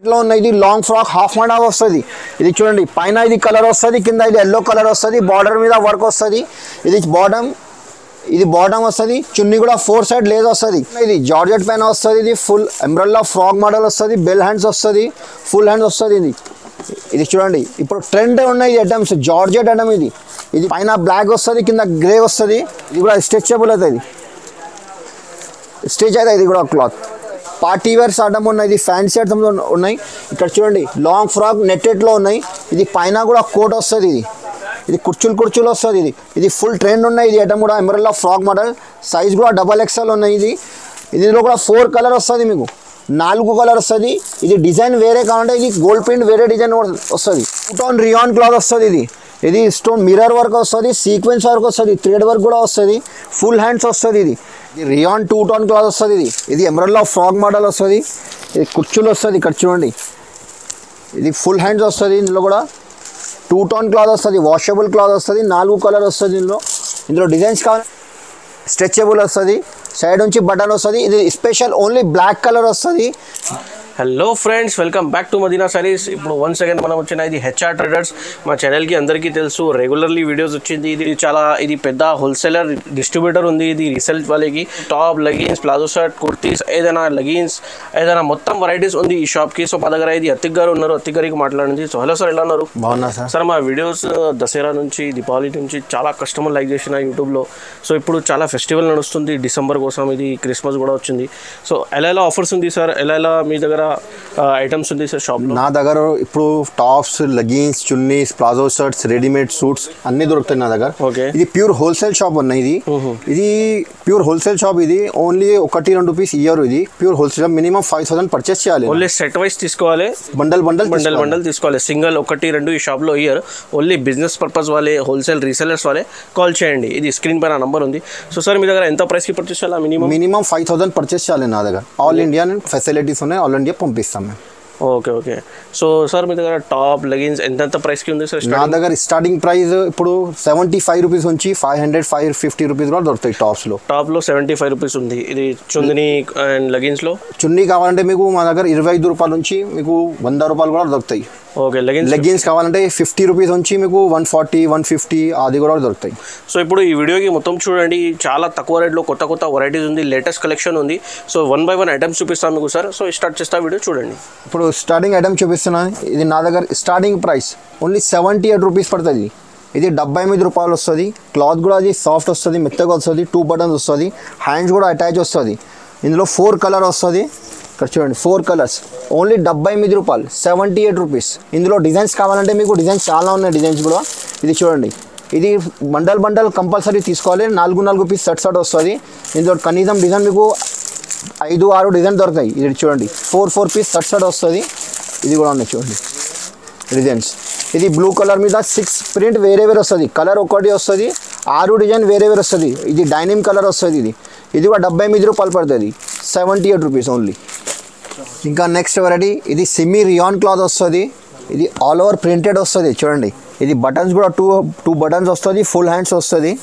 లో ఉన్న ఇది long frock half and half వస్తుంది ఇది చూడండి పైన ఇది కలర్ వస్తుంది కింద ఇది ఎల్లో కలర్ వస్తుంది బార్డర్ మీద వర్క్ వస్తుంది ఇది బాటమ్ ఇది బాటమ్ వస్తుంది చున్నీ కూడా ఫోర్ సైడ్ లేస్ వస్తుంది ఇది జార్జెట్ పైన వస్తుంది ఇది ఫుల్ ఎంబ్రల్లా ఫ్రాక్ మోడల్ వస్తుంది బెల్ హ్యాండ్స్ వస్తుంది ఫుల్ హ్యాండ్స్ వస్తుంది ఇది ఇది చూడండి ఇప్పుడు ట్రెండ్ ఉన్నాయి ఐటమ్స్ జార్జెట్ ఐటమ్ ఇది ఇది పైన బ్లాక్ వస్తుంది కింద గ్రే వస్తుంది ఇది కూడా స్ట్రెచబుల్ అవుతుంది స్టిచ్ అయితే ఇది కూడా క్లాత్ పార్టీ వేర్స్ ఆడడం ఉన్నాయి ఇది ఫ్యాన్సీ ఐటమ్స్ ఉన్నాయి ఇక్కడ చూడండి లాంగ్ ఫ్రాక్ నెట్టెడ్లో ఉన్నాయి ఇది పైన కూడా కోట్ వస్తుంది ఇది ఇది కుర్చీలు కుర్చీలు వస్తుంది ఇది ఇది ఫుల్ ట్రెండ్ ఉన్నాయి ఇది ఐటమ్ కూడా ఎమరల్లా ఫ్రాక్ మోడల్ సైజ్ కూడా డబల్ ఎక్స్ఎల్ ఉన్నాయి ఇది ఇందులో కూడా ఫోర్ కలర్ వస్తుంది మీకు నాలుగు కలర్ వస్తుంది ఇది డిజైన్ వేరే కావాలంటే ఇది గోల్డ్ ప్రింట్ వేరే డిజైన్ వస్తుంది టోన్ రియాన్ క్లాత్ వస్తుంది ఇది ఇది స్టోన్ మిర్రర్ వర్క్ వస్తుంది సీక్వెన్స్ వర్క్ వస్తుంది థ్రెడ్ వర్క్ కూడా వస్తుంది ఫుల్ హ్యాండ్స్ వస్తుంది ఇది ఇది రియాన్ టూ టోన్ క్లాత్ వస్తుంది ఇది ఇది ఎమరల్లా ఫ్రాక్ మోడల్ వస్తుంది ఇది కుర్చీలు వస్తుంది ఇక్కడ చూడండి ఇది ఫుల్ హ్యాండ్స్ వస్తుంది ఇందులో కూడా టూ టోన్ క్లాత్ వస్తుంది వాషబుల్ క్లాత్ వస్తుంది నాలుగు కలర్ వస్తుంది ఇందులో ఇందులో డిజైన్స్ కావాలి స్ట్రెచబుల్ వస్తుంది సైడ్ నుంచి బటన్ వస్తుంది ఇది స్పెషల్ ఓన్లీ బ్లాక్ కలర్ వస్తుంది hello friends welcome back to Madina saris ఇప్పుడు వన్ సెకండ్ మనం వచ్చిన ఇది హెచ్ఆర్ ట్రేడర్స్ మా ఛానల్కి అందరికీ తెలుసు రెగ్యులర్లీ వీడియోస్ వచ్చింది ఇది చాలా ఇది పెద్ద హోల్సేలర్ డిస్ట్రిబ్యూటర్ ఉంది ఇది రీసెల్ వాళ్ళకి top leggings palazzo shirt kurtis ఏదైనా లెగిన్స్ ఏదైనా మొత్తం వెరైటీస్ ఉంది ఈ షాప్కి సో మా దగ్గర ఇది అత్తిక్ గారు ఉన్నారు అత్తిక్ గారికి మాట్లాడింది సో హలో సార్ ఎలా ఉన్నారు బాగున్నా సార్ సార్ మా వీడియోస్ దసరా నుంచి దీపావళి నుంచి చాలా కస్టమర్ లైక్ చేసిన యూట్యూబ్లో సో ఇప్పుడు చాలా ఫెస్టివల్ నడుస్తుంది డిసెంబర్ కోసం ఇది క్రిస్మస్ కూడా వచ్చింది సో ఎలా ఎలా ఆఫర్స్ ఉంది సార్ ఎలా ఎలా మీ దగ్గర ఐటమ్స్ ఉంది సార్ షాప్లో నా దగ్గర ఇప్పుడు tops leggings chunnis palazzo shirts readymade suits అన్ని దొరుకుతాయి నా దగ్గర Okay. ఇది ప్యూర్ హోల్సేల్ షాప్ ఉన్నాయి ఇది ఇది ప్యూర్ హోల్సేల్ షాప్ ఇది ఓన్లీ ఒకటి రెండు పీస్ ఇయర్ ఇది pure wholesale shop minimum five thousand purchase చేయాలి ఓన్లీ సెట్ వైస్ తీసుకోవాలి బండల్ బండల్ బండల్ బండల్ తీసుకోవాలి సింగిల్ ఒకటి రెండు ఈ షాప్లో ఇయర్ ఓన్లీ బిజినెస్ పర్పస్ వాళ్ళే హోల్సేల్ రీసెలర్స్ వాళ్ళే కాల్ చేయండి ఇది స్క్రీన్ పైన నంబర్ ఉంది సో సార్ మీ దగ్గర ఎంత ప్రైస్కి పర్చేస్ చేయాలా minimum minimum five thousand purchase చేయాలి నా దగ్గర ఆల్ ఇండియా ఫెసిలిటీస్ ఉన్నాయి ఆల్ ఇండియా పంపిస్తాం మేము ఓకే ఓకే సో సార్ మీ దగ్గర టాప్ లెగిన్స్ ఎంతెంత ప్రైస్కి ఉంది సార్ నా దగ్గర స్టార్టింగ్ ప్రైస్ ఇప్పుడు సెవెంటీ ఫైవ్ రూపీస్ నుంచి five hundred five fifty rupees కూడా దొరుకుతాయి టాప్స్లో టాప్లో సెవెంటీ ఫైవ్ రూపీస్ ఉంది ఇది చుందిని అండ్ లెగిన్స్లో చున్నీ కావాలంటే మీకు మా దగ్గర ఇరవై ఐదు రూపాయల నుంచి మీకు వంద రూపాయలు కూడా దొరుకుతాయి ఓకే లెగిన్స్ లెగ్గిన్స్ కావాలంటే ఫిఫ్టీ రూపీస్ నుంచి మీకు వన్ ఫార్టీ వన్ ఫిఫ్టీ అది కూడా దొరుకుతాయి సో ఇప్పుడు ఈ వీడియోకి మొత్తం చూడండి చాలా తక్కువ రేట్లో కొత్త కొత్త వెరైటీస్ ఉంది లేటెస్ట్ కలెక్షన్ ఉంది so one by one items చూపిస్తాను మీకు సార్ సో స్టార్ట్ చేస్తా వీడియో చూడండి ఇప్పుడు స్టార్టింగ్ ఐటమ్ చూపిస్తున్నాను ఇది నా దగ్గర starting price only seventy eight rupees పడుతుంది ఇది డెబ్బై ఎనిమిది రూపాయలు వస్తుంది క్లాత్ కూడా అది సాఫ్ట్ వస్తుంది మెత్తగా వస్తుంది టూ బటన్స్ వస్తుంది హ్యాండ్స్ కూడా అటాచ్ వస్తుంది ఇందులో ఫోర్ కలర్ వస్తుంది ఇక్కడ చూడండి ఫోర్ కలర్స్ ఓన్లీ డెబ్బై ఎనిమిది రూపాయలు సెవెంటీ ఎయిట్ రూపీస్ ఇందులో డిజైన్స్ కావాలంటే మీకు డిజైన్స్ చాలా ఉన్నాయి డిజైన్స్ కూడా ఇది చూడండి ఇది బండల్ బండల్ కంపల్సరీ తీసుకోవాలి నాలుగు నాలుగు పీస్ సెట్ సెట్ వస్తుంది ఇందులో కనీసం డిజైన్ మీకు ఐదు ఆరు డిజైన్ దొరుకుతాయి ఇది చూడండి four four piece set set వస్తుంది ఇది కూడా ఉన్నాయి చూడండి డిజైన్స్ ఇది బ్లూ కలర్ మీద సిక్స్ ప్రింట్ వేరే వేరే వస్తుంది కలర్ ఒకటి వస్తుంది ఆరు డిజైన్ వేరే వేరే వస్తుంది ఇది డైనింగ్ కలర్ వస్తుంది ఇది ఇది కూడా డెబ్బై ఎనిమిది రూపాయలు పడుతుంది సెవెంటీ ఎయిట్ రూపీస్ ఓన్లీ ఇంకా నెక్స్ట్ వెరైటీ ఇది సిమ్మి రియాన్ క్లాత్ వస్తుంది ఇది ఆల్ ఓవర్ ప్రింటెడ్ వస్తుంది చూడండి ఇది బటన్స్ కూడా టూ టూ బటన్స్ వస్తుంది ఫుల్ హ్యాండ్స్ వస్తుంది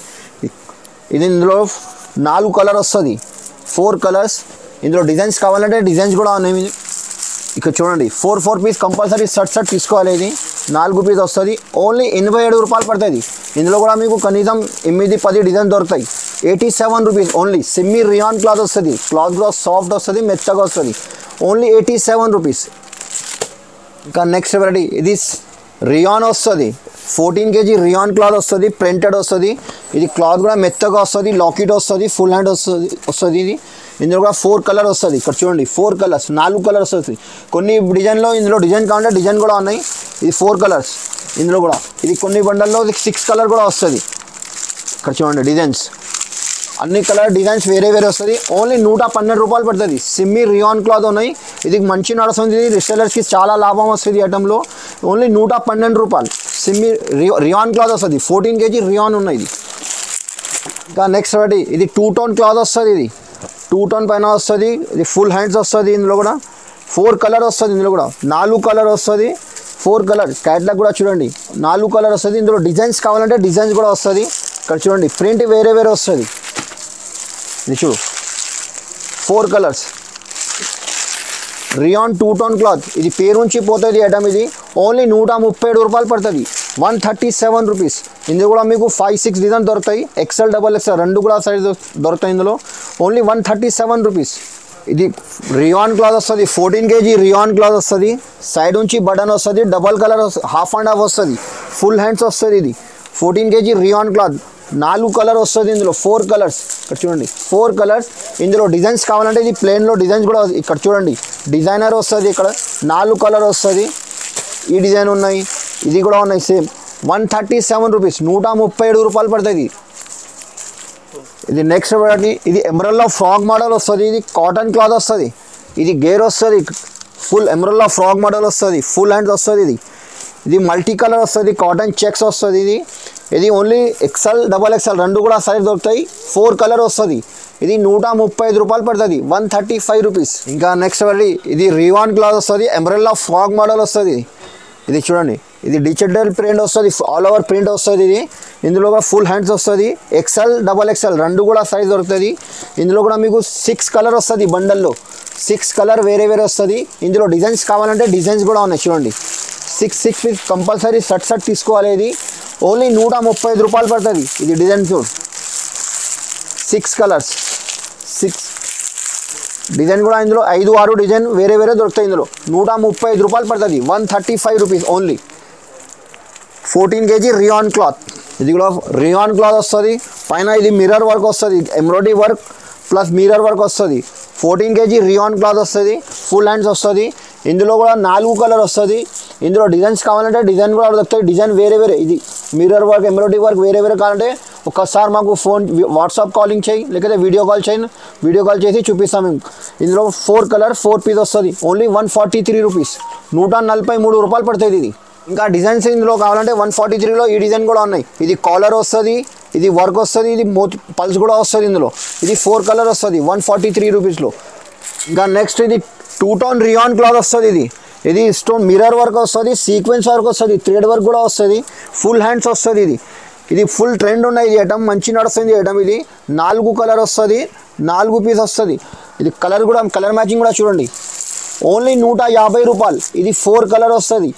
ఇది ఇందులో నాలుగు కలర్ వస్తుంది ఫోర్ కలర్స్ ఇందులో డిజైన్స్ కావాలంటే డిజైన్స్ కూడా ఉన్నాయి ఇక్కడ చూడండి four four piece compulsory set set తీసుకోవాలి ఇది నాలుగు పీస్ వస్తుంది ఓన్లీ ఎనభై ఏడు రూపాయలు పడుతుంది ఇందులో కూడా మీకు కనీసం ఎనిమిది పది డిజైన్ దొరుకుతాయి ఎయిటీ సెవెన్ రూపీస్ ఓన్లీ సిమ్మి రియాన్ క్లాత్ వస్తుంది క్లాత్ కూడా సాఫ్ట్ వస్తుంది మెత్తగా వస్తుంది ఓన్లీ ఎయిటీ సెవెన్ రూపీస్ ఇంకా నెక్స్ట్ వెరైటీ ఇది రియాన్ వస్తుంది ఫోర్టీన్ కేజీ రియాన్ క్లాత్ వస్తుంది ప్రింటెడ్ వస్తుంది ఇది క్లాత్ కూడా మెత్తగా వస్తుంది లాకెట్ వస్తుంది ఫుల్ హ్యాండ్ వస్తుంది వస్తుంది ఇది ఇందులో కూడా ఫోర్ కలర్ వస్తుంది ఇక్కడ చూడండి ఫోర్ కలర్స్ నాలుగు కలర్స్ వస్తుంది కొన్ని డిజైన్లో ఇందులో డిజైన్ కావాలంటే డిజైన్ కూడా ఉన్నాయి ఇది ఫోర్ కలర్స్ ఇందులో కూడా ఇది కొన్ని బండల్లో సిక్స్ కలర్ కూడా వస్తుంది ఇక్కడ చూడండి డిజైన్స్ అన్ని కలర్ డిజైన్స్ వేరే వేరే వస్తుంది ఓన్లీ నూట పన్నెండు రూపాయలు పడుతుంది సిమ్మి రియాన్ క్లాత్ ఉన్నాయి ఇది మంచి నడుస్తుంది రిసెలర్స్కి చాలా లాభం వస్తుంది ఈ ఐటంలో ఓన్లీ నూట పన్నెండు రూపాయలు సిమ్మి రియా రియాన్ క్లాత్ వస్తుంది ఫోర్టీన్ కేజీ రియాన్ ఉన్నాయి ఇది ఇంకా నెక్స్ట్ ఒకటి ఇది టూ టోన్ క్లాత్ వస్తుంది ఇది టూ టోన్ పైన వస్తుంది ఇది ఫుల్ హ్యాండ్స్ వస్తుంది ఇందులో కూడా ఫోర్ కలర్ వస్తుంది ఇందులో కూడా నాలుగు కలర్ వస్తుంది ఫోర్ కలర్ క్యాట్లాగ్ కూడా చూడండి నాలుగు కలర్ వస్తుంది ఇందులో డిజైన్స్ కావాలంటే డిజైన్స్ కూడా వస్తుంది ఇక్కడ చూడండి ప్రింట్ వేరే వేరే వస్తుంది ఇది చూడు four colours rayon two tone cloth ఇది పేరు నుంచి పోతుంది ఐటమ్ ఇది ఓన్లీ నూట ముప్పై ఏడు రూపాయలు పడుతుంది వన్ థర్టీ సెవెన్ రూపీస్ ఇందులో కూడా మీకు ఫైవ్ సిక్స్ డిజైన్ దొరుకుతాయి ఎక్సెల్ డబల్ ఎక్సెల్ రెండు కూడా సైజ్ దొరుకుతాయి ఇందులో only one thirty seven rupees ఇది రియాన్ క్లాత్ వస్తుంది ఫోర్టీన్ కేజీ రియాన్ క్లాత్ వస్తుంది సైడ్ నుంచి బటన్ వస్తుంది double colour half and half వస్తుంది ఫుల్ హ్యాండ్స్ వస్తుంది ఇది ఫోర్టీన్ కేజీ రియాన్ క్లాత్ నాలుగు కలర్ వస్తుంది ఇందులో ఫోర్ కలర్స్ ఇక్కడ చూడండి ఫోర్ కలర్స్ ఇందులో డిజైన్స్ కావాలంటే ఇది ప్లేన్లో డిజైన్స్ కూడా ఇక్కడ చూడండి డిజైనర్ వస్తుంది ఇక్కడ నాలుగు కలర్ వస్తుంది ఈ డిజైన్ ఉన్నాయి ఇది కూడా ఉన్నాయి same one thirty seven rupees నూట ముప్పై ఏడు రూపాయలు పడుతుంది ఇది నెక్స్ట్ ఒకటి ఇది ఎమరల్లా ఫ్రాక్ మోడల్ వస్తుంది ఇది కాటన్ క్లాత్ వస్తుంది ఇది గేర్ వస్తుంది ఫుల్ ఎమరల్లా ఫ్రాక్ మోడల్ వస్తుంది ఫుల్ హ్యాండ్స్ వస్తుంది ఇది ఇది మల్టీ కలర్ వస్తుంది కాటన్ చెక్స్ వస్తుంది ఇది ఇది ఓన్లీ ఎక్సెల్ డబల్ ఎక్సెల్ రెండు కూడా సైజ్ దొరుకుతాయి ఫోర్ కలర్ వస్తుంది ఇది నూట ముప్పై ఐదు రూపాయలు పడుతుంది వన్ థర్టీ ఫైవ్ రూపీస్ ఇంకా నెక్స్ట్ ఒకటి ఇది రివాన్ క్లాత్ వస్తుంది ఎంబ్రెల్లా ఫ్రాక్ మోడల్ వస్తుంది ఇది చూడండి ఇది డిజిటల్ ప్రింట్ వస్తుంది ఆల్ ఓవర్ ప్రింట్ వస్తుంది ఇది ఇందులో కూడా ఫుల్ హ్యాండ్స్ వస్తుంది ఎక్సెల్ డబల్ ఎక్సెల్ రెండు కూడా సైజ్ దొరుకుతుంది ఇందులో కూడా మీకు సిక్స్ కలర్ వస్తుంది బండల్లో సిక్స్ కలర్ వేరే వేరే వస్తుంది ఇందులో డిజైన్స్ కావాలంటే డిజైన్స్ కూడా ఉన్నాయి చూడండి six six piece compulsory shirt shirt తీసుకోవాలి ఇది ఓన్లీ నూట ముప్పై ఐదు రూపాయలు పడుతుంది ఇది డిజైన్ చూడు సిక్స్ కలర్స్ సిక్స్ డిజైన్ కూడా ఇందులో ఐదు ఆరు డిజైన్ వేరే వేరే దొరుకుతాయి ఇందులో నూట ముప్పై ఐదు రూపాయలు పడుతుంది one thirty five rupees only fourteen KG rayon cloth ఇది కూడా రియాన్ క్లాత్ వస్తుంది పైన ఇది మిర్రర్ వర్క్ వస్తుంది embroidery work plus mirror work వస్తుంది ఫోర్టీన్ కేజీ రియాన్ క్లాత్ వస్తుంది ఫుల్ హ్యాండ్స్ వస్తుంది ఇందులో కూడా నాలుగు కలర్ వస్తుంది ఇందులో డిజైన్స్ కావాలంటే డిజైన్ కూడా దొరుకుతాయి డిజైన్ వేరే వేరే ఇది మిర్రర్ వర్క్ ఎంబ్రాయిడరీ వర్క్ వేరే వేరే కావాలంటే ఒక్కసారి మాకు ఫోన్ వాట్సాప్ కాలింగ్ చేయి లేకపోతే వీడియో కాల్ చేయి వీడియో కాల్ చేసి చూపిస్తాం మేము ఇందులో ఫోర్ కలర్ ఫోర్ పీస్ వస్తుంది only one forty three rupees నూట నలభై మూడు రూపాయలు పడుతుంది ఇది ఇంకా డిజైన్స్ ఇందులో కావాలంటే వన్ ఫార్టీ త్రీలో ఈ డిజైన్ కూడా ఉన్నాయి ఇది కాలర్ వస్తుంది ఇది వర్క్ వస్తుంది ఇది మోత్ పల్స్ కూడా వస్తుంది ఇందులో ఇది ఫోర్ కలర్ వస్తుంది వన్ ఫార్టీ త్రీ రూపీస్లో ఇంకా నెక్స్ట్ ఇది టూ టోన్ రియాన్ క్లాత్ వస్తుంది ఇది ఇది స్టోన్ మిర్రర్ వర్క్ వస్తుంది సీక్వెన్స్ వర్క్ వస్తుంది థ్రెడ్ వర్క్ కూడా వస్తుంది ఫుల్ హ్యాండ్స్ వస్తుంది ఇది ఇది ఫుల్ ట్రెండ్ ఉన్నాయి ఇది ఐటమ్ మంచి నడుస్తుంది ఐటమ్ ఇది నాలుగు కలర్ వస్తుంది నాలుగు పీస్ వస్తుంది ఇది కలర్ కూడా కలర్ మ్యాచింగ్ కూడా చూడండి ఓన్లీ నూట యాభై రూపాయలు ఇది ఫోర్ కలర్ వస్తుంది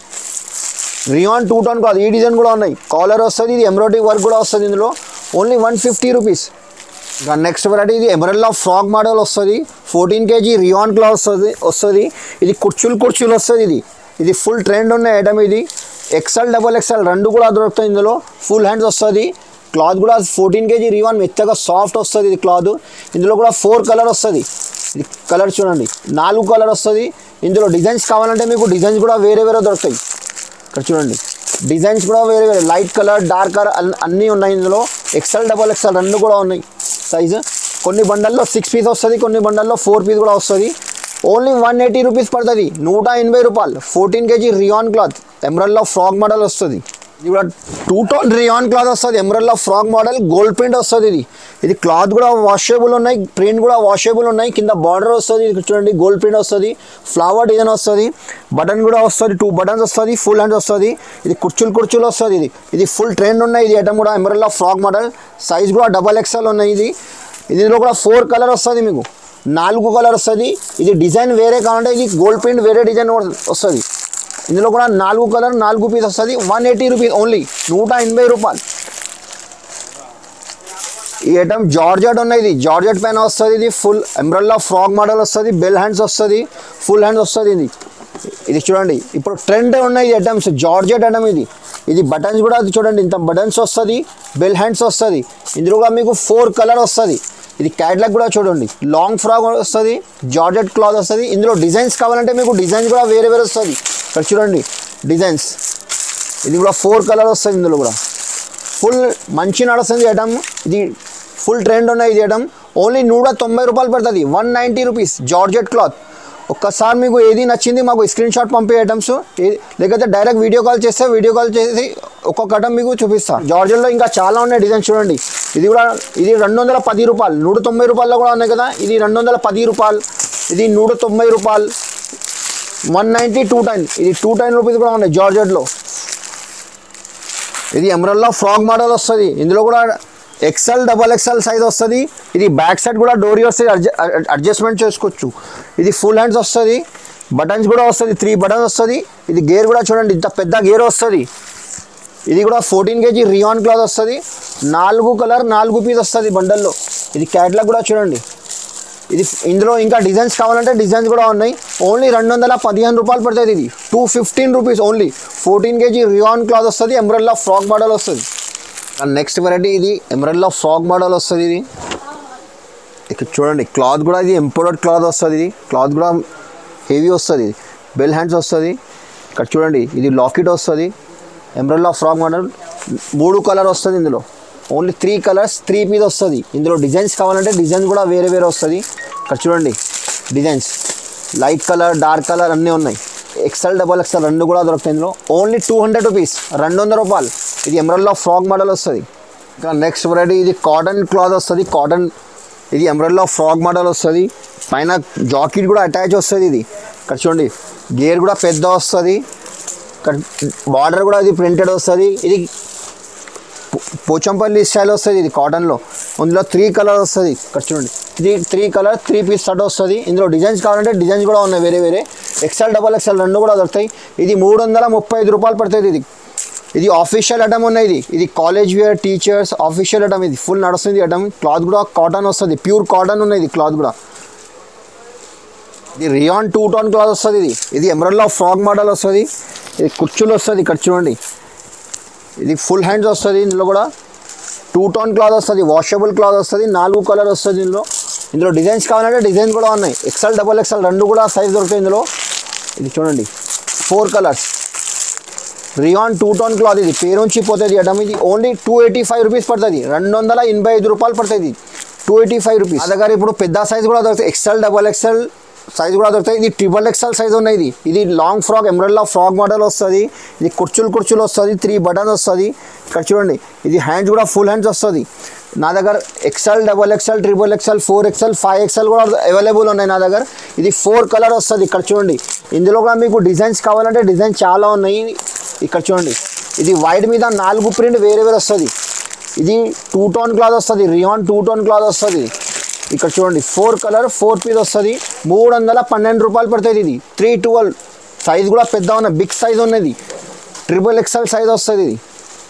రియాన్ టూ టోన్ కాదు ఈ డిజైన్ కూడా ఉన్నాయి కాలర్ వస్తుంది ఇది ఎంబ్రాయిడరీ వర్క్ కూడా వస్తుంది ఇందులో ఓన్లీ వన్ ఫిఫ్టీ రూపీస్ ఇంకా నెక్స్ట్ వెరైటీ ఇది ఎమరల్లా ఫ్రాక్ మోడల్ వస్తుంది ఫోర్టీన్ కేజీ రియాన్ క్లాత్ వస్తుంది వస్తుంది ఇది కుర్చీలు కుర్చీలు వస్తుంది ఇది ఇది ఫుల్ ట్రెండ్ ఉన్న ఐటమ్ ఇది ఎక్సెల్ డబల్ ఎక్సెల్ రెండు కూడా దొరుకుతాయి ఇందులో ఫుల్ హ్యాండ్స్ వస్తుంది క్లాత్ కూడా ఫోర్టీన్ కేజీ రివాన్ మెత్తగా సాఫ్ట్ వస్తుంది ఇది క్లాత్ ఇందులో కూడా ఫోర్ కలర్ వస్తుంది ఇది కలర్ చూడండి నాలుగు కలర్ వస్తుంది ఇందులో డిజైన్స్ కావాలంటే మీకు డిజైన్స్ కూడా వేరే వేరే దొరుకుతాయి ఇక్కడ చూడండి డిజైన్స్ కూడా వేరే వేరే లైట్ కలర్ డార్క్ కలర్ అన్నీ ఉన్నాయి ఇందులో ఎక్సెల్ డబల్ ఎక్సెల్ రెండు కూడా ఉన్నాయి సైజు కొన్ని బండల్లో సిక్స్ పీస్ వస్తుంది కొన్ని బండల్లో ఫోర్ పీస్ కూడా వస్తుంది ఓన్లీ వన్ ఎయిటీ రూపీస్ పడుతుంది నూట ఎనభై రూపాయలు fourteen KG rayon cloth umbrella frock model వస్తుంది ఇది కూడా టూ టోన్ రియాన్ క్లాత్ వస్తుంది umbrella frock model gold print వస్తుంది ఇది ఇది క్లాత్ కూడా వాషబుల్ ఉన్నాయి ప్రింట్ కూడా వాషబుల్ ఉన్నాయి కింద బార్డర్ వస్తుంది ఇది చూడండి గోల్డ్ ప్రింట్ వస్తుంది ఫ్లవర్ డిజైన్ వస్తుంది బటన్ కూడా వస్తుంది టూ బటన్స్ వస్తుంది ఫుల్ హ్యాండ్ వస్తుంది ఇది కుర్చీలు కుర్చీలు వస్తుంది ఇది ఇది ఫుల్ ట్రెండ్ ఉన్నాయి ఇది ఐటమ్ కూడా ఎమరల్లో ఫ్రాక్ మోడల్ సైజ్ కూడా డబల్ ఎక్స్ఎల్ ఉన్నాయి ఇది ఇందులో కూడా ఫోర్ కలర్ వస్తుంది మీకు నాలుగు కలర్ వస్తుంది ఇది డిజైన్ వేరే కావాలంటే ఇది గోల్డ్ ప్రింట్ వేరే డిజైన్ వస్తుంది ఇందులో కూడా నాలుగు కలర్ నాలుగు పీస్ వస్తుంది వన్ ఎయిటీ రూపీస్ ఓన్లీ నూట ఎనభై రూపాయలు ఈ ఐటమ్ జార్జెట్ ఉన్నాయి ఇది జార్జెట్ పైన వస్తుంది ఇది ఫుల్ ఎంబ్రల్లా ఫ్రాక్ మోడల్ వస్తుంది బెల్ హ్యాండ్స్ వస్తుంది ఫుల్ హ్యాండ్స్ వస్తుంది ఇది ఇది చూడండి ఇప్పుడు ట్రెండ్ ఉన్నాయి ఈ ఐటమ్స్ జార్జెట్ ఐటమ్ ఇది ఇది బటన్స్ కూడా అది చూడండి ఇంత బటన్స్ వస్తుంది బెల్ హ్యాండ్స్ వస్తుంది ఇందులో కూడా మీకు ఫోర్ కలర్ వస్తుంది ఇది క్యాట్లాగ్ కూడా చూడండి లాంగ్ ఫ్రాక్ వస్తుంది జార్జెట్ క్లాత్ వస్తుంది ఇందులో డిజైన్స్ కావాలంటే మీకు డిజైన్స్ కూడా వేరే వేరే వస్తుంది ఇక్కడ చూడండి డిజైన్స్ ఇది కూడా ఫోర్ కలర్ వస్తుంది ఇందులో కూడా ఫుల్ మంచి నడుస్తుంది ఐటమ్ ఇది ఫుల్ ట్రెండ్ ఉన్నాయి ఇది ఐటమ్ ఓన్లీ నూట తొంభై రూపాయలు పడుతుంది one ninety rupees georgette cloth ఒక్కసారి మీకు ఏది నచ్చింది మాకు స్క్రీన్ షాట్ పంపే ఐటమ్స్ లేకపోతే డైరెక్ట్ వీడియో కాల్ చేస్తే వీడియో కాల్ చేసి ఒక్కొక్క ఐటమ్ మీకు చూపిస్తా జార్జెట్లో ఇంకా చాలా ఉన్నాయి డిజైన్ చూడండి ఇది కూడా ఇది రెండు వందల పది రూపాయలు నూట తొంభై రూపాయల్లో కూడా ఉన్నాయి కదా ఇది రెండు వందల పది రూపాయలు ఇది నూట తొంభై రూపాయలు వన్ నైంటీ టూ టెన్ ఇది టూ టెన్ రూపీస్ కూడా ఉన్నాయి జార్జెట్లో ఇది ఎమరల్లా ఫ్రాక్ మోడల్ వస్తుంది ఇందులో కూడా ఎక్సెల్ డబల్ ఎక్సెల్ సైజ్ వస్తుంది ఇది బ్యాక్ సైడ్ కూడా డోరీ వస్తుంది అడ్జస్ట్మెంట్ చేసుకోవచ్చు ఇది ఫుల్ హ్యాండ్స్ వస్తుంది బటన్స్ కూడా వస్తుంది త్రీ బటన్స్ వస్తుంది ఇది గేర్ కూడా చూడండి ఇంత పెద్ద గేర్ వస్తుంది ఇది కూడా ఫోర్టీన్ కేజీ రియాన్ క్లాత్ వస్తుంది నాలుగు కలర్ నాలుగు పీస్ వస్తుంది బండల్లో ఇది క్యాట్లాగ్ కూడా చూడండి ఇది ఇందులో ఇంకా డిజైన్స్ కావాలంటే డిజైన్స్ కూడా ఉన్నాయి ఓన్లీ రెండు వందల పదిహేను రూపాయలు పడుతుంది ఇది two fifteen rupees only fourteen KG rayon cloth వస్తుంది ఎంబ్రెల్లా ఫ్రాక్ మోడల్ వస్తుంది నెక్స్ట్ వెరైటీ ఇది ఎంబ్రెల్లా ఫ్రాక్ మోడల్ వస్తుంది ఇది ఇక్కడ చూడండి క్లాత్ కూడా ఇది ఎంపోర్టెడ్ క్లాత్ వస్తుంది ఇది క్లాత్ కూడా హెవీ వస్తుంది ఇది బెల్ హ్యాండ్స్ వస్తుంది ఇక్కడ చూడండి ఇది లాకెట్ వస్తుంది ఎంబ్రెల్లా ఫ్రాక్ మోడల్ మూడు కలర్ వస్తుంది ఇందులో only three colours three piece వస్తుంది ఇందులో డిజైన్స్ కావాలంటే డిజైన్స్ కూడా వేరే వేరే వస్తుంది ఇక్కడ చూడండి designs light colour dark colour అన్నీ ఉన్నాయి ఎక్సెల్ డబల్ ఎక్సెల్ రెండు కూడా దొరుకుతాయి ఇందులో ఓన్లీ టూ హండ్రెడ్ రూపీస్ రెండు వందల రూపాయలు ఇది ఎంబ్రెల్లా ఫ్రాక్ మోడల్ వస్తుంది ఇంకా నెక్స్ట్ వెరైటీ ఇది కాటన్ క్లాత్ వస్తుంది కాటన్ ఇది ఎంబ్రెల్లా ఫ్రాక్ మోడల్ వస్తుంది పైన జాకెట్ కూడా అటాచ్ వస్తుంది ఇది ఇక్కడ చూడండి గేర్ కూడా పెద్ద వస్తుంది ఇక్కడ బార్డర్ కూడా ఇది ప్రింటెడ్ వస్తుంది ఇది పో- పోచంపల్లి స్టైల్ వస్తుంది ఇది కాటన్లో ఇందులో త్రీ కలర్ వస్తుంది ఇక్కడ చూడండి ఇది three colour three piece shirt వస్తుంది ఇందులో డిజైన్స్ కావాలంటే డిజైన్స్ కూడా ఉన్నాయి వేరే వేరే ఎక్సెల్ డబల్ ఎక్సెల్ రెండు కూడా దొరుకుతాయి ఇది మూడు వందల ముప్పై ఐదు రూపాయలు పడుతుంది ఇది ఇది ఆఫీషియల్ ఐటమ్ ఉన్నాయి ఇది ఇది college wear teachers official item ఇది ఫుల్ నడుస్తుంది ఐటమ్ క్లాత్ కూడా కాటన్ వస్తుంది ప్యూర్ కాటన్ ఉన్నాయి ఇది క్లాత్ కూడా ఇది రియాన్ టూ టోన్ క్లాత్ వస్తుంది ఇది ఇది ఎమరల్లా ఫ్రాక్ మోడల్ వస్తుంది ఇది కుర్చీలు వస్తుంది ఇక్కడ చూడండి ఇది ఫుల్ హ్యాండ్స్ వస్తుంది ఇందులో కూడా టూ టోన్ క్లాత్ వస్తుంది వాషబుల్ క్లాత్ వస్తుంది నాలుగు కలర్ వస్తుంది ఇందులో ఇందులో డిజైన్స్ కావాలంటే డిజైన్ కూడా ఉన్నాయి ఎక్సెల్ డబల్ ఎక్సెల్ రెండు కూడా సైజ్ దొరుకుతాయి ఇందులో ఇది చూడండి four colours rayon two tone cloth ఇది పేరుంచి పోతుంది అడం ఇది only two eighty five rupees పడుతుంది రెండు వందల ఎనభై ఐదు రూపాయలు పడుతుంది టూ ఎయిటీ ఫైవ్ రూపీస్ నా దగ్గర ఇప్పుడు పెద్ద సైజ్ కూడా దొరుకుతాయి ఎక్సెల్ డబల్ ఎక్సెల్ సైజ్ కూడా దొరుకుతాయి ఇది ట్రిపుల్ ఎక్సెల్ సైజ్ ఉన్నాయి ఇది ఇది long frock umbrella frock model వస్తుంది ఇది కుర్చీలు కుర్చీలు వస్తుంది త్రీ బటన్స్ వస్తుంది ఇక్కడ చూడండి ఇది హ్యాండ్స్ కూడా ఫుల్ హ్యాండ్స్ వస్తుంది నా దగ్గర XL double XL triple XL four XL five XL కూడా అవైలబుల్ ఉన్నాయి నా దగ్గర ఇది ఫోర్ కలర్ వస్తుంది ఇక్కడ చూడండి ఇందులో కూడా మీకు డిజైన్స్ కావాలంటే డిజైన్ చాలా ఉన్నాయి ఇక్కడ చూడండి ఇది వైట్ మీద నాలుగు ప్రింట్ వేరే వేరే వస్తుంది ఇది టూ టోన్ క్లాత్ వస్తుంది రియాన్ టూ టోన్ క్లాత్ వస్తుంది ఇక్కడ చూడండి ఫోర్ కలర్ ఫోర్ పీస్ వస్తుంది మూడు వందల పన్నెండు రూపాయలు పడుతుంది ఇది త్రీ ట్వెల్వ్ సైజ్ కూడా పెద్ద ఉన్న బిగ్ సైజ్ ఉన్నది ట్రిపుల్ ఎక్స్ఎల్ సైజ్ వస్తుంది ఇది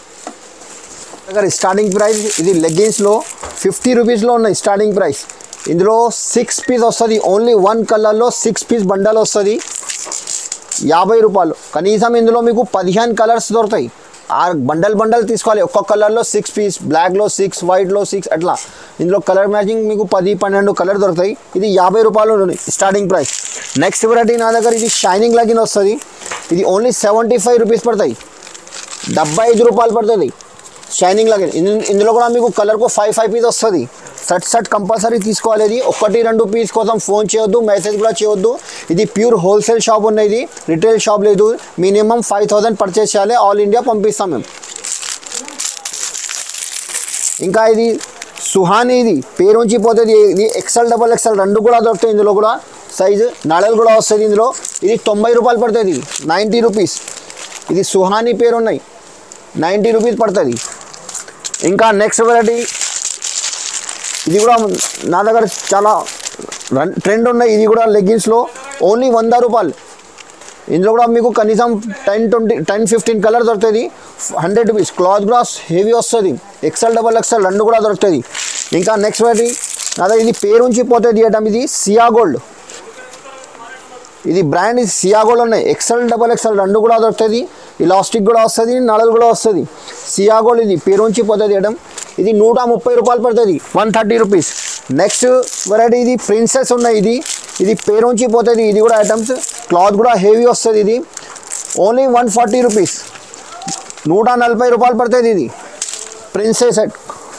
దగ్గర స్టార్టింగ్ ప్రైస్ ఇది లెగ్గిన్స్లో ఫిఫ్టీ రూపీస్లో ఉన్నాయి స్టార్టింగ్ ప్రైస్ ఇందులో సిక్స్ పీస్ వస్తుంది ఓన్లీ వన్ కలర్లో సిక్స్ పీస్ బండల్ వస్తుంది యాభై రూపాయలు కనీసం ఇందులో మీకు పదిహేను కలర్స్ దొరుకుతాయి ఆ బండల్ బండల్ తీసుకోవాలి ఒక్కొక్క కలర్లో సిక్స్ పీస్ బ్లాక్లో సిక్స్ వైట్లో సిక్స్ అట్లా ఇందులో కలర్ మ్యాచింగ్ మీకు పది పన్నెండు కలర్ దొరుకుతాయి ఇది యాభై రూపాయలు ఉంది స్టార్టింగ్ ప్రైస్ నెక్స్ట్ వెరైటీ నా దగ్గర ఇది షైనింగ్ లగిన్ వస్తుంది ఇది ఓన్లీ సెవెంటీ ఫైవ్ రూపీస్ పడతాయి డెబ్బై ఐదు రూపాయలు పడుతుంది షైనింగ్ లగిన్ ఇందు- ఇందులో కూడా మీకు కలర్కు ఫైవ్ ఫైవ్ పీస్ వస్తుంది సెట్ సెట్ కంపల్సరీ తీసుకోవాలి ఇది ఒకటి రెండు పీస్ కోసం ఫోన్ చేయొద్దు మెసేజ్ కూడా చేయొద్దు ఇది ప్యూర్ హోల్సేల్ షాప్ ఉన్నది ఇది రిటైల్ షాప్ లేదు మినిమం ఫైవ్ థౌసండ్ పర్చేస్ చేయాలి ఆల్ ఇండియా పంపిస్తాం మేము ఇంకా ఇది సుహాని ఇది పేరుంచి పోతుంది ఇది ఎక్సెల్ డబల్ ఎక్సెల్ రెండు కూడా దొరుకుతాయి ఇందులో కూడా సైజు నడలు కూడా వస్తుంది ఇందులో ఇది తొంభై రూపాయలు పడుతుంది నైంటీ రూపీస్ ఇది సుహాని పేరు ఉన్నాయి నైంటీ రూపీస్ పడుతుంది ఇంకా నెక్స్ట్ వెరైటీ ఇది కూడా నా దగ్గర చాలా రన్ ట్రెండ్ ఉన్నాయి ఇది కూడా లెగ్గిన్స్లో ఓన్లీ వంద రూపాయలు ఇందులో కూడా మీకు కనీసం ten twenty ten fifteen colour దొరుకుతుంది హండ్రెడ్ రూపీస్ క్లాత్ కూడా హెవీ వస్తుంది ఎక్సెల్ డబల్ ఎక్సెల్ రెండు కూడా దొరుకుతుంది ఇంకా నెక్స్ట్ వెరైటీ నా దగ్గర ఇది పేరు ఉంచి పోతుంది ఐటమ్ ఇది సియా గోల్డ్ ఇది బ్రాండ్ ఇది సియా గోల్డ్ ఉన్నాయి ఎక్సెల్ డబల్ ఎక్సెల్ రెండు కూడా దొరుకుతుంది ఇలాస్టిక్ కూడా వస్తుంది నడలు కూడా వస్తుంది సియా గోల్డ్ ఇది పేరు ఉంచి పోతుంది ఐటమ్ ఇది నూట ముప్పై రూపాయలు పడుతుంది one thirty rupees next variety ఇది ప్రిన్సెస్ ఉన్నాయి ఇది ఇది పేరు ఉంచి పోతుంది ఇది కూడా ఐటమ్స్ క్లాత్ కూడా హెవీ వస్తుంది ఇది ఓన్లీ వన్ ఫార్టీ రూపీస్ నూట నలభై రూపాయలు పడుతుంది ఇది ప్రిన్సెస్ సెట్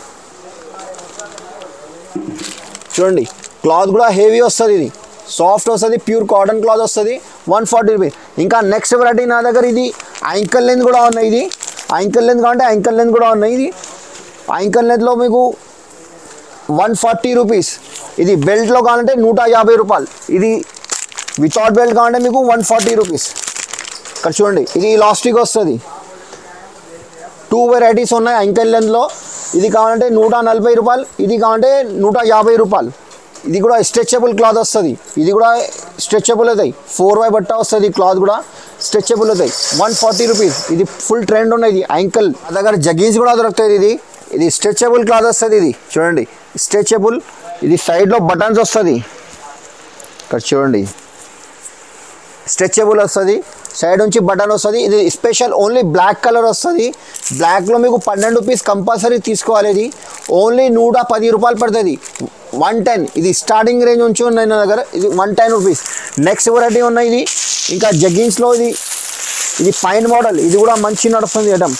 చూడండి క్లాత్ కూడా హెవీ వస్తుంది ఇది సాఫ్ట్ వస్తుంది ప్యూర్ కాటన్ క్లాత్ వస్తుంది వన్ ఫార్టీ రూపీస్ ఇంకా నెక్స్ట్ వెరైటీ నా దగ్గర ఇది యాంకల్ లెంత్ కూడా ఉన్నాయి ఇది యాంకల్ లెంత్ కావాలంటే యాంకల్ లెంత్ కూడా ఉన్నాయి ఇది యాంకల్ లెంత్లో మీకు వన్ ఫార్టీ రూపీస్ ఇది బెల్ట్లో కావాలంటే నూట యాభై రూపాయలు ఇది వితౌట్ బెల్ట్ కావాలంటే మీకు వన్ ఫార్టీ రూపీస్ ఇక్కడ చూడండి ఇది లాస్టిక్ వస్తుంది టూ వెరైటీస్ ఉన్నాయి యాంకల్ లెంత్లో ఇది కావాలంటే నూట నలభై రూపాయలు ఇది కావాలంటే నూట యాభై రూపాయలు ఇది కూడా స్ట్రెచబుల్ క్లాత్ వస్తుంది ఇది కూడా స్ట్రెచబుల్ అవుతాయి ఫోర్ వై బట్ట వస్తుంది క్లాత్ కూడా స్ట్రెచబుల్ అవుతాయి వన్ ఫార్టీ రూపీస్ ఇది ఫుల్ ట్రెండ్ ఉన్నది యాంకల్ నా దగ్గర జగ్గీన్స్ కూడా దొరుకుతుంది ఇది ఇది స్ట్రెచబుల్ క్లాత్ వస్తుంది ఇది చూడండి స్ట్రెచబుల్ ఇది సైడ్లో బటన్స్ వస్తుంది ఇక్కడ చూడండి స్ట్రెచబుల్ వస్తుంది సైడ్ నుంచి బటన్ వస్తుంది ఇది స్పెషల్ ఓన్లీ బ్లాక్ కలర్ వస్తుంది బ్లాక్లో మీకు పన్నెండు పీస్ కంపల్సరీ తీసుకోవాలి ఇది ఓన్లీ నూట పది రూపాయలు పడుతుంది వన్ టెన్ ఇది స్టార్టింగ్ రేంజ్ నుంచి ఉన్నాయి నా దగ్గర ఇది one ten rupees next variety ఉన్నాయి ఇది ఇంకా జగ్గిన్స్లో ఇది ఇది ఫైన్ మోడల్ ఇది కూడా మంచి నడుస్తుంది ఐటమ్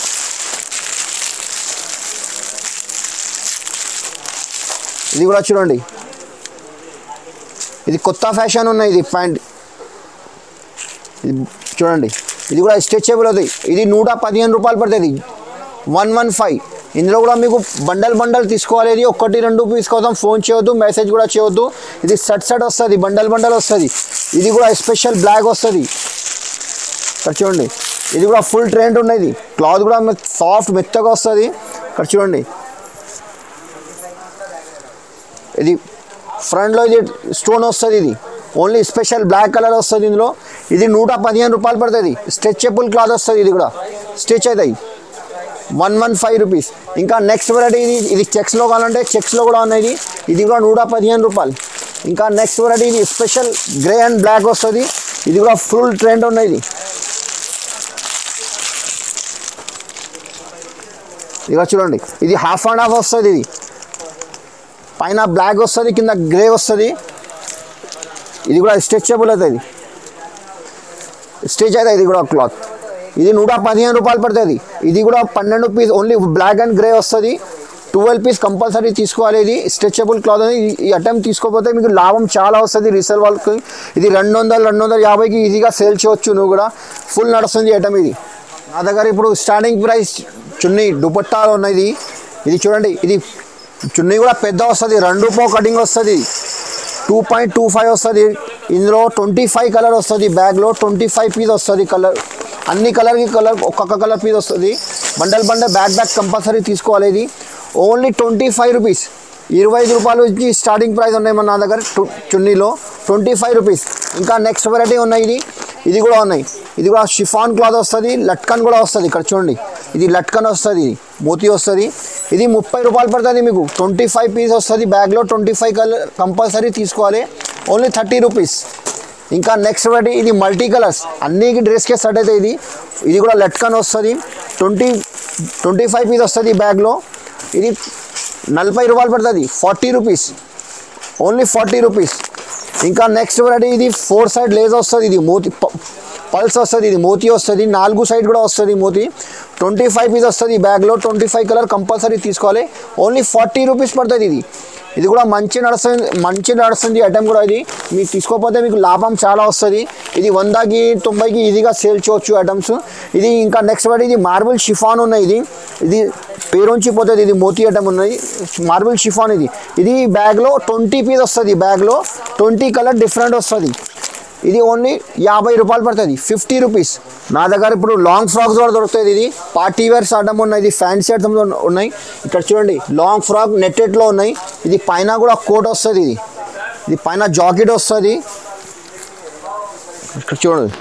ఇది కూడా చూడండి ఇది కొత్త ఫ్యాషన్ ఉన్నాయి ఇది ప్యాంట్ ఇది చూడండి ఇది కూడా స్ట్రెచబుల్ అవుతాయి ఇది నూట పదిహేను రూపాయలు పడుతుంది వన్ వన్ ఫైవ్ ఇందులో కూడా మీకు బండల్ బండల్ తీసుకోవాలి ఇది ఒకటి రెండు తీసుకోవద్దాం ఫోన్ చేయొద్దు మెసేజ్ కూడా చేయొద్దు ఇది సెట్ సెట్ వస్తుంది బండల్ బండల్ వస్తుంది ఇది కూడా స్పెషల్ బ్లాక్ వస్తుంది ఇక్కడ చూడండి ఇది కూడా ఫుల్ ట్రెండ్ ఉన్నది క్లాత్ కూడా సాఫ్ట్ మెత్తగా వస్తుంది ఇక్కడ చూడండి ఇది ఫ్రంట్లో ఇది స్టోన్ వస్తుంది ఇది ఓన్లీ స్పెషల్ బ్లాక్ కలర్ వస్తుంది ఇందులో ఇది నూట పదిహేను రూపాయలు పడుతుంది స్ట్రెచబుల్ క్లాత్ వస్తుంది ఇది కూడా స్టిచ్ అవుతాయి వన్ వన్ ఫైవ్ రూపీస్ ఇంకా నెక్స్ట్ వెరైటీ ఇది ఇది చెక్స్లో కావాలంటే చెక్స్లో కూడా ఉన్నాయి ఇది. ఇది కూడా నూట పదిహేను రూపాయలు ఇంకా నెక్స్ట్ వెరైటీ ఇది స్పెషల్ గ్రే అండ్ బ్లాక్ వస్తుంది ఇది కూడా ఫుల్ ట్రెండ్ ఉన్నాయి ఇది ఇక చూడండి ఇది హాఫ్ అండ్ హాఫ్ వస్తుంది ఇది పైన బ్లాక్ వస్తుంది కింద గ్రే వస్తుంది ఇది కూడా స్ట్రెచబుల్ అవుతుంది స్టిచ్ అవుతుంది ఇది కూడా క్లాత్ ఇది నూట పదిహేను రూపాయలు పడుతుంది ఇది కూడా పన్నెండు piece only black and grey వస్తుంది ట్వెల్వ్ పీస్ కంపల్సరీ తీసుకోవాలి ఇది స్ట్రెచబుల్ క్లాత్ అనేది ఈ- ఈ అటెంప్ట్ తీసుకోకపోతే మీకు లాభం చాలా వస్తుంది రీసేల్ వాళ్ళకి ఇది రెండు వందలు రెండు వందల యాభైకి ఈజీగా సేల్ చేయొచ్చు నువ్వు కూడా ఫుల్ నడుస్తుంది ఐటమ్ ఇది నా దగ్గర ఇప్పుడు స్టార్టింగ్ ప్రైస్ చున్నీ దుపట్టాలు ఉన్నది ఇది చూడండి ఇది చున్నీ కూడా పెద్ద వస్తుంది రెండు రూపాయ కటింగ్ వస్తుంది టూ పాయింట్ టూ ఫైవ్ వస్తుంది ఇందులో ట్వంటీ ఫైవ్ కలర్ వస్తుంది బ్యాగ్లో ట్వంటీ ఫైవ్ పీస్ వస్తుంది కలర్ అన్ని కలర్కి కలర్ ఒక్కొక్క కలర్ పీస్ వస్తుంది bundle bundle bag bag compulsory తీసుకోవాలి ఇది ఓన్లీ ట్వంటీ ఫైవ్ రూపీస్ ఇరవై ఐదు రూపాయలు నుంచి స్టార్టింగ్ ప్రైస్ ఉన్నాయి మన నా దగ్గర టు- చున్నీలో ట్వంటీ ఫైవ్ రూపీస్ ఇంకా నెక్స్ట్ వెరైటీ ఉన్నాయి ఇది ఇది కూడా ఉన్నాయి ఇది కూడా షిఫాన్ క్లాత్ వస్తుంది లట్కన్ కూడా వస్తుంది ఇక్కడ చూడండి ఇది లట్కన్ వస్తుంది ఇది మోతీ వస్తుంది ఇది ముప్పై రూపాయలు పడుతుంది మీకు ట్వంటీ ఫైవ్ పీస్ వస్తుంది బ్యాగ్లో ట్వంటీ ఫైవ్ కలర్ కంపల్సరీ తీసుకోవాలి ఓన్లీ థర్టీ రూపీస్ ఇంకా నెక్స్ట్ వెరైటీ ఇది మల్టీ కలర్స్ అన్ని డ్రెస్కే సెట్ అయితే ఇది ఇది కూడా లట్కన్ వస్తుంది ట్వంటీ ట్వంటీ ఫైవ్ పీస్ వస్తుంది బ్యాగ్లో ఇది నలభై రూపాయలు పడుతుంది forty rupees only forty rupees ఇంకా నెక్స్ట్ వెరైటీ ఇది ఫోర్ సైడ్ లేజ్ వస్తుంది ఇది మోతి ప- పల్స్ వస్తుంది ఇది మోతి వస్తుంది నాలుగు సైడ్ కూడా వస్తుంది మోతి ట్వంటీ ఫైవ్ పీస్ వస్తుంది ఈ బ్యాగ్లో ట్వంటీ ఫైవ్ కలర్ కంపల్సరీ తీసుకోవాలి ఓన్లీ ఫార్టీ రూపీస్ పడుతుంది ఇది ఇది కూడా మంచి నడుస్తుంది మంచి నడుస్తుంది ఐటమ్ కూడా ఇది మీకు తీసుకోకపోతే మీకు లాభం చాలా వస్తుంది ఇది వందకి తొంభైకి ఈజీగా సేల్ చేయొచ్చు ఐటమ్స్ ఇది ఇంకా నెక్స్ట్ వాటి ఇది మార్బుల్ షిఫాన్ ఉన్నాయి ఇది ఇది పేరుంచి పోతుంది ఇది మోతీ ఐటమ్ ఉన్నది మార్బుల్ షిఫాన్ ఇది ఇది బ్యాగ్లో ట్వంటీ పీస్ వస్తుంది బ్యాగ్లో ట్వంటీ కలర్ డిఫరెంట్ వస్తుంది ఇది ఓన్లీ యాభై రూపాయలు పడుతుంది ఫిఫ్టీ రూపీస్ నా దగ్గర ఇప్పుడు లాంగ్ ఫ్రాక్స్ కూడా దొరుకుతుంది ఇది పార్టీ వేర్స్ ఐటమ్ ఉన్నాయి ఇది ఫ్యాన్సీ ఐటమ్స్ ఉన్నాయి ఇక్కడ చూడండి లాంగ్ ఫ్రాక్ నెట్టెట్లో ఉన్నాయి ఇది పైన కూడా కోట్ వస్తుంది ఇది ఇది పైన జాకెట్ వస్తుంది ఇక్కడ చూడండి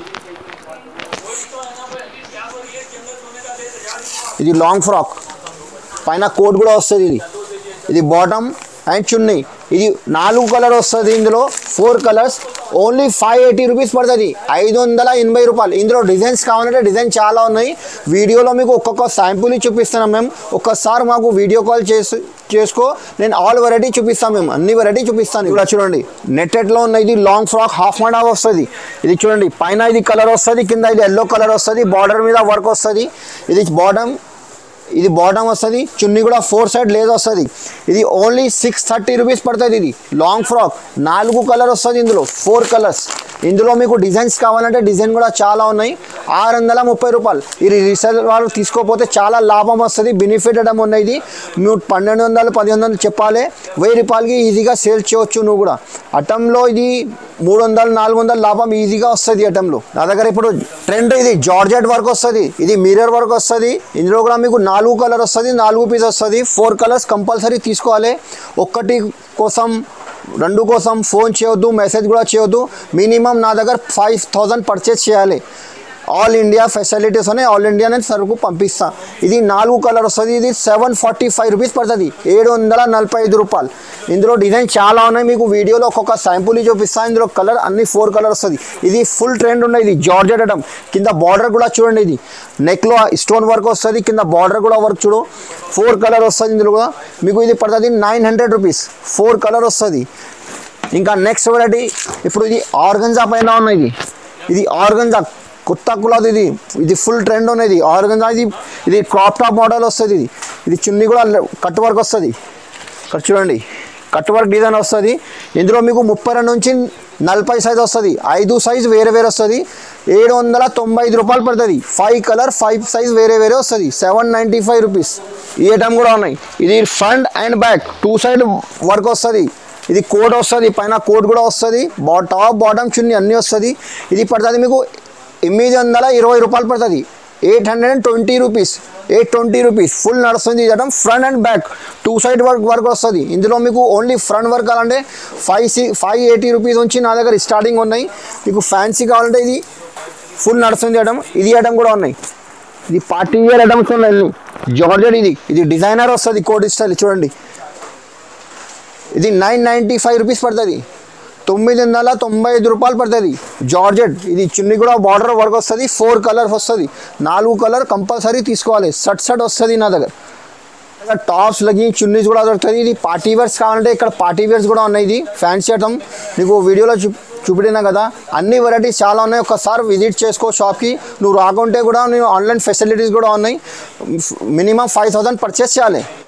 ఇది లాంగ్ ఫ్రాక్ పైన కోట్ కూడా వస్తుంది ఇది ఇది బాటమ్ అండ్ చున్నీ ఇది నాలుగు కలర్ వస్తుంది ఇందులో four colours only five eighty rupees పడుతుంది ఐదు వందల ఎనభై రూపాయలు ఇందులో డిజైన్స్ కావాలంటే డిజైన్ చాలా ఉన్నాయి వీడియోలో మీకు ఒక్కొక్క శాంపుల్ చూపిస్తున్నాం మేము ఒక్కసారి మాకు వీడియో కాల్ చేసి చేసుకో నేను ఆల్ వెరైటీ చూపిస్తాను మేము అన్ని వెరైటీ చూపిస్తాను ఇక్కడ చూడండి నెట్టెడ్లో ఉన్న ఇది long frock half and half వస్తుంది ఇది చూడండి పైన ఇది కలర్ వస్తుంది కింద ఇది ఎల్లో కలర్ వస్తుంది బార్డర్ మీద వర్క్ వస్తుంది ఇది బాటమ్ ఇది బాటమ్ వస్తుంది చున్నీ కూడా ఫోర్ సైడ్ లేదు వస్తుంది ఇది ఓన్లీ సిక్స్ థర్టీ రూపీస్ పడుతుంది ఇది లాంగ్ ఫ్రాక్ నాలుగు కలర్ వస్తుంది ఇందులో ఫోర్ కలర్స్ ఇందులో మీకు డిజైన్స్ కావాలంటే డిజైన్ కూడా చాలా ఉన్నాయి ఆరు వందల ముప్పై రూపాయలు ఇది రీసేల్ వాళ్ళు తీసుకోకపోతే చాలా లాభం వస్తుంది బెనిఫిట్ అడం ఉన్నాయి ఇది నువ్వు పన్నెండు వందలు పది వందలు చెప్పాలి వెయ్యి రూపాయలకి ఈజీగా సేల్ చేయొచ్చు నువ్వు కూడా అటంలో ఇది మూడు వందలు నాలుగు వందలు లాభం ఈజీగా వస్తుంది అటంలో నా దగ్గర ఇప్పుడు ట్రెండ్ ఇది జార్జెట్ వర్క్ వస్తుంది ఇది మిర్రర్ వర్క్ వస్తుంది ఇందులో కూడా మీకు నాలుగు కలర్ వస్తుంది నాలుగు పీస్ వస్తుంది ఫోర్ కలర్స్ కంపల్సరీ తీసుకోవాలి ఒక్కటి కోసం రెండు కోసం ఫోన్ చేయొద్దు మెసేజ్ కూడా చేయొద్దు మినిమం నా దగ్గర ఫైవ్ థౌజండ్ పర్చేస్ చేయాలి ఆల్ ఇండియా ఫెసిలిటీస్ ఉన్నాయి ఆల్ ఇండియా నేను సరుకు పంపిస్తా ఇది నాలుగు కలర్ వస్తుంది ఇది సెవెన్ ఫార్టీ ఫైవ్ రూపీస్ పడుతుంది ఏడు వందల నలభై ఐదు రూపాయలు ఇందులో డిజైన్ చాలా ఉన్నాయి మీకు వీడియోలో ఒక్కొక్క శాంపుల్ చూపిస్తా ఇందులో కలర్ అన్ని ఫోర్ కలర్ వస్తుంది ఇది ఫుల్ ట్రెండ్ ఉన్నాయి ఇది జార్జెట్ ఐటమ్ కింద బార్డర్ కూడా చూడండి ఇది నెక్లో స్టోన్ వర్క్ వస్తుంది కింద బార్డర్ కూడా వర్క్ చూడు ఫోర్ కలర్ వస్తుంది ఇందులో కూడా మీకు ఇది పడుతుంది nine hundred rupees four colour వస్తుంది ఇంకా నెక్స్ట్ వెరైటీ ఇప్పుడు ఇది ఆర్గంజా పైన ఉన్నది ఇది ఇది ఆర్గంజా కొత్త కులాది ఇది ఇది ఫుల్ ట్రెండ్ ఉన్నది ఆర్గంజా ఇది ఇది క్రాప్ టాప్ మోడల్ వస్తుంది ఇది ఇది చున్నీ కూడా కట్ వర్క్ వస్తుంది ఇక్కడ చూడండి కట్ వర్క్ డిజైన్ వస్తుంది ఇందులో మీకు ముప్పై రెండు నుంచి నలభై సైజ్ వస్తుంది ఐదు సైజ్ వేరే వేరే వస్తుంది ఏడు వందల తొంభై ఐదు రూపాయలు పడుతుంది ఫైవ్ కలర్ ఫైవ్ సైజ్ వేరే వేరే వస్తుంది సెవెన్ నైంటీ ఫైవ్ రూపీస్ ఈ ఐటమ్ కూడా ఉన్నాయి ఇది front and back two side work వస్తుంది ఇది కోట్ వస్తుంది పైన కోట్ కూడా వస్తుంది బా టాప్ బాటమ్ చున్నీ అన్నీ వస్తుంది ఇది పడుతుంది మీకు ఎనిమిది వందల ఇరవై రూపాయలు పడుతుంది eight hundred and twenty rupees eight twenty rupees full నడుస్తుంది ఇది front and back two side work work వస్తుంది ఇందులో మీకు ఓన్లీ ఫ్రంట్ వర్క్ కావాలంటే ఫైవ్ సి ఫైవ్ ఎయిటీ రూపీస్ నుంచి నా దగ్గర స్టార్టింగ్ ఉన్నాయి మీకు ఫ్యాన్సీ కావాలంటే ఇది ఫుల్ నడుస్తుంది ఐటమ్ ఇది ఐటమ్ కూడా ఉన్నాయి ఇది పార్టీ వేర్ ఐటమ్స్ ఉన్నాయి అన్ని జార్జెట్ ఇది ఇది డిజైనర్ వస్తుంది కోట్ స్టైల్ చూడండి ఇది నైన్ నైంటీ ఫైవ్ రూపీస్ పడుతుంది తొమ్మిది వందల తొంభై ఐదు రూపాయలు పడుతుంది జార్జెట్ ఇది చున్నీ కూడా బార్డర్ వర్క్ వస్తుంది ఫోర్ కలర్స్ వస్తుంది నాలుగు కలర్ కంపల్సరీ తీసుకోవాలి సట్ సట్ వస్తుంది నా దగ్గర ఇక్కడ టాప్స్ లగి చున్నీస్ కూడా దొరుకుతుంది ఇది పార్టీ వేర్స్ కావాలంటే ఇక్కడ పార్టీ వేర్స్ కూడా ఉన్నాయి ఇది ఫ్యాన్సీ ఐటమ్ నీకు వీడియోలో చూ చూపినా కదా అన్ని వెరైటీస్ చాలా ఉన్నాయి ఒకసారి విజిట్ చేసుకో షాప్కి నువ్వు రాకుంటే కూడా నేను ఆన్లైన్ ఫెసిలిటీస్ కూడా ఉన్నాయి మినిమం ఫైవ్ థౌసండ్ పర్చేస్ చేయాలి